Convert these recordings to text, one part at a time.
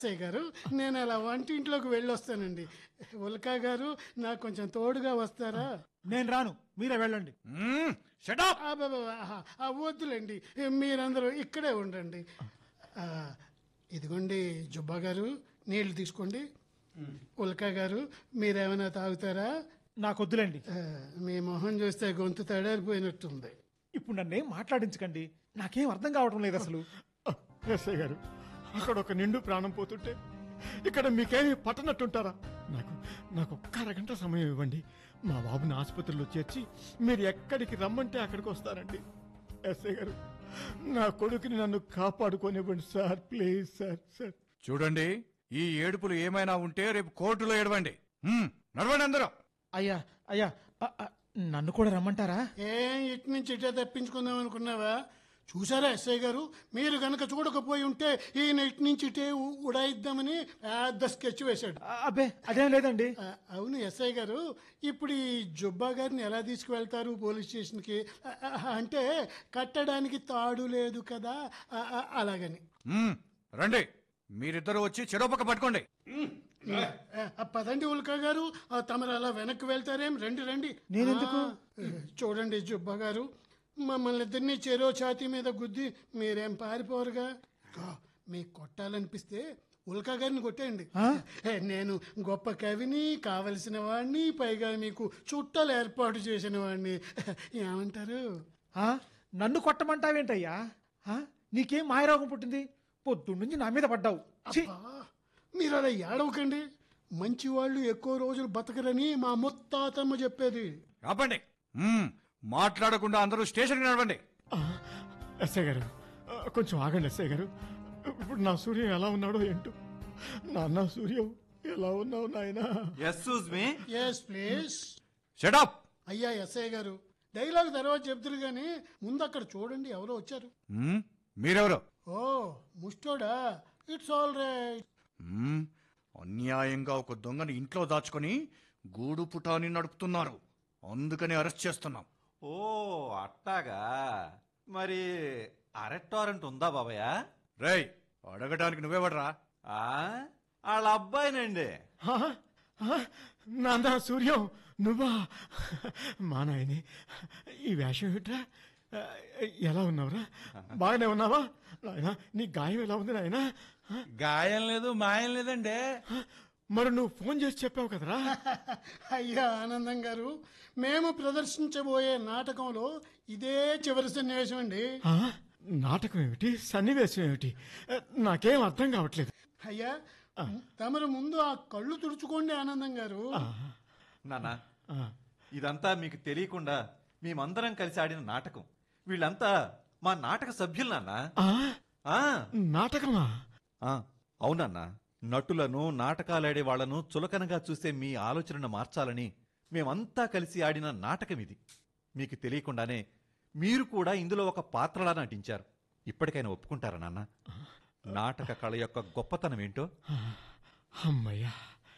SI గారు నేను అలా వంటింట్లోకి వెళ్ళొస్తానండి ఉల్కా గారు నాకు కొంచెం తోడుగా వస్తారా నేను రాను మీరే వెళ్ళండి షటప్ అబ్బబ్బబ్బ, ఆహా, ఆ వద్దులేండి మీరందరూ ఇక్కడే ఉండండి ఆ, ఇదిగోండి జుబ్బా గారు నీళ్లు తీసుకోండి ఉల్కా గారు మీరేమైనా తాగుతారా నాకు వద్దులేండి ఆ, మీ మొహం చూస్తే గొంతు తడారిపోయినట్టుంది ఇప్పుడు నన్నేం మాట్లాడించకండి నాకేం అర్థం కావటం లేదు అసలు ఎస్ఐ గారు అక్కడ ఒక నిండు ప్రాణం పోతుంటే ఇక్కడ మీకేమీ పట్టనట్టుంటారా నాకు నాకు ఒక్క అరగంట సమయం ఇవ్వండి మా బాబుని ఆసుపత్రిలో చేర్చి మీరు ఎక్కడికి రమ్మంటే అక్కడికి వస్తారండి ఎస్ఐ గారు నా కొడుకుని నన్ను కాపాడుకోనివ్వండి సార్ ప్లీజ్ సార్ సార్ చూడండి ఈ ఏడుపులు ఏమైనా ఉంటే రేపు కోర్టులో ఏడవండి మ్మ్, నడవండి అందరూ అయ్యా అయ్యా అ, అ, నన్ను కూడా రమ్మంటారా ఏం ఇటు నుంచి ఇటే తప్పించుకుందాం అనుకున్నావా చూసారా ఎస్ఐ గారు మీరు గనక చూడకపోయి ఉంటే ఈయన ఇటు నుంచి ఇటే ఉ- ఉడాయిద్దామని పెద్ద స్కెచ్ వేశాడు అ, అబ్బే అదేం లేదండి ఆ, అవును ఎస్ఐ గారు ఇప్పుడు ఈ జుబ్బా గారిని ఎలా తీసుకువెళ్తారు పోలీస్ స్టేషన్కి ఆ, ఆ, అంటే కట్టడానికి తాడు లేదు కదా ఆ, ఆ, అలాగని మ్మ్, రండి మీరిద్దరూ వచ్చి చెరోపక్క పట్టుకోండి ఆ, పదండి ఉల్కా గారు ఆ, తమరు అలా వెనక్కి వెళ్తారేం రండి రండి నేనెందుకు? ఆ, చూడండి జుబ్బా గారు మమ్మల్ని ఇద్దరిని చెరో ఛాతీ మీద గుద్ది మీరేం పారిపోరుగా ఇదిగో, మీకు కొట్టాలనిపిస్తే ఉల్కా గారిని కొట్టేయండి ఏ, నేను గొప్ప కవిని కావలసిన వాడిని పైగా మీకు చుట్టాలు ఏర్పాటు చేసిన వాడిని ఏమంటారు ఆ, నన్ను కొట్టమంటావేంటయ్యా ఆ, నీకేం మాయరోగం పుట్టింది పొద్దున్నుంచి నా మీద పడ్డావు ఛీ! అబ్బా, మీరు అలా ఏడవకండి మంచి వాళ్ళు ఎక్కువ రోజులు బతకరని మా ముత్తాతమ్మ చెప్పేది ఆపండి మ్మ్, మాట్లాడకుండా అందరూ స్టేషన్కి నడవండి ఆ, ఎస్ఐ గారు ఆ, కొంచెం ఆగండి ఎస్ఐ గారు ఇప్పుడు నా సూర్యం ఎలా ఉన్నాడో ఏంటో నాన్న సూర్యం ఎలా ఉన్నావు నాయనా ఎస్సూజ్ మీ ఎస్ ప్లీజ్ షటప్ అయ్యా ఎస్ఐ గారు డైలాగ్ తర్వాత చెప్తురు కానీ ముందు అక్కడ చూడండి ఎవరో వచ్చారు మ్మ్, మీరెవరు ఓ ముస్టోడా ఇట్స్ ఆల్ రైట్ మ్మ్, అన్యాయంగా ఒక దొంగని ఇంట్లో దాచుకొని గూడు పుటాని నడుపుతున్నారు అందుకని అరెస్ట్ చేస్తున్నాం ఓ అట్టాగా మరి అరెస్ట్ వారెంట్ ఉందా బాబయ్య రేయ్ అడగడానికి నువ్వెవడరా ఆ వాళ్ళ అబ్బాయినండి ఆ, ఆ, నాన్న సూర్యం నువ్వా మా నాయనే ఈ వేషం ఏమిట్రా ఆ, ఎలా ఉన్నావురా బాగానే ఉన్నావా నాయనా నీ గాయం ఎలా ఉంది నాయనా ఆ, గాయం లేదు మాయం లేదండి మరి నువ్వు ఫోన్ చేసి చెప్పావు కదరా అయ్యా ఆనందం గారు మేము ప్రదర్శించబోయే నాటకంలో ఇదే చివరి సన్నివేశం అండి ఆ, నాటకం ఏమిటి సన్నివేశం ఏమిటి ఆ, నాకేం అర్థం కావట్లేదు అయ్యా తమరు ముందు ఆ కళ్ళు తుడుచుకోండి ఆనందం గారు నాన్న ఆ, ఇదంతా మీకు తెలియకుండా మేమందరం కలిసి ఆడిన నాటకం వీళ్ళంతా మా నాటక సభ్యులు నాన్న ఆ, ఆ, నాటకమా ఆ, అవునన్నా నటులను నాటకాలాడే వాళ్లను చులకనగా చూసే మీ ఆలోచనను మార్చాలని మేమంతా కలిసి ఆడిన నాటకం ఇది మీకు తెలియకుండానే మీరు కూడా ఇందులో ఒక పాత్రలా నటించారు ఇప్పటికైనా ఒప్పుకుంటారా నాన్న నాటక కళ యొక్క గొప్పతనం ఏంటో ఆ, అమ్మయ్యా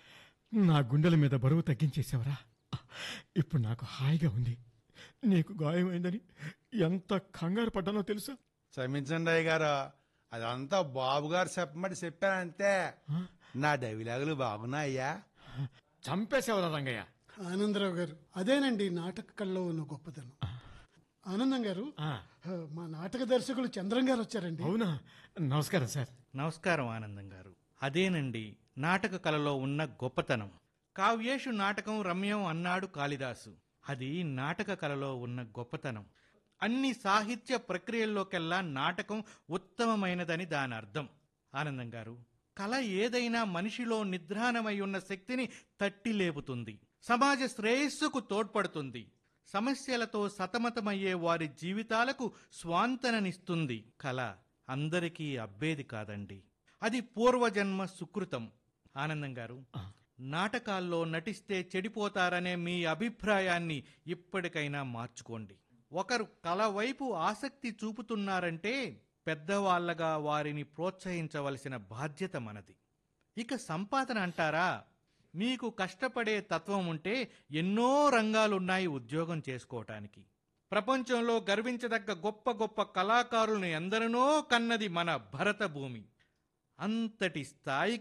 నా గుండెల మీద బరువు తగ్గించేసావరా ఇప్పుడు నాకు హాయిగా ఉంది నీకు గాయమైందని ఎంత కంగారు పడ్డానో తెలుసా క్షమించండి అయ్య గారు అదంతా బాబు గారు చెప్పమని చెప్పానంతే నా డైలాగులు బాగున్నాయ్యా చంపేసేవరా రంగయ్య ఆనందరావు గారు అదేనండి నాటక కళ్ళలో ఉన్న గొప్పతనం ఆనందం గారు ఆ, ఆ, మా నాటక దర్శకులు చంద్రం గారు వచ్చారండి అవునా నమస్కారం సార్ నమస్కారం ఆనందం గారు అదేనండి నాటక కళలో ఉన్న గొప్పతనం కావ్యేషు నాటకం రమ్యం అన్నాడు కాళిదాసు అది నాటక కళలో ఉన్న గొప్పతనం అన్ని సాహిత్య ప్రక్రియల్లోకెల్లా నాటకం ఉత్తమమైనదని దాని అర్థం ఆనందం గారు కళ ఏదైనా మనిషిలో నిద్రాణమై ఉన్న శక్తిని తట్టి లేపుతుంది సమాజ శ్రేయస్సుకు తోడ్పడుతుంది సమస్యలతో సతమతమయ్యే వారి జీవితాలకు స్వాంతననిస్తుంది కళ అందరికీ అబ్బేది కాదండి అది పూర్వజన్మ సుకృతం ఆనందం గారు నాటకాల్లో నటిస్తే చెడిపోతారనే మీ అభిప్రాయాన్ని ఇప్పటికైనా మార్చుకోండి ఒకరు కళ వైపు ఆసక్తి చూపుతున్నారంటే పెద్దవాళ్లగా వారిని ప్రోత్సహించవలసిన బాధ్యత మనది ఇక సంపాదన అంటారా మీకు కష్టపడే తత్వం ఉంటే ఎన్నో రంగాలున్నాయి ఉద్యోగం చేసుకోవటానికి ప్రపంచంలో గర్వించదగ్గ గొప్ప గొప్ప కళాకారులను ఎందరినో కన్నది మన భరత భూమి అంతటి స్థాయికి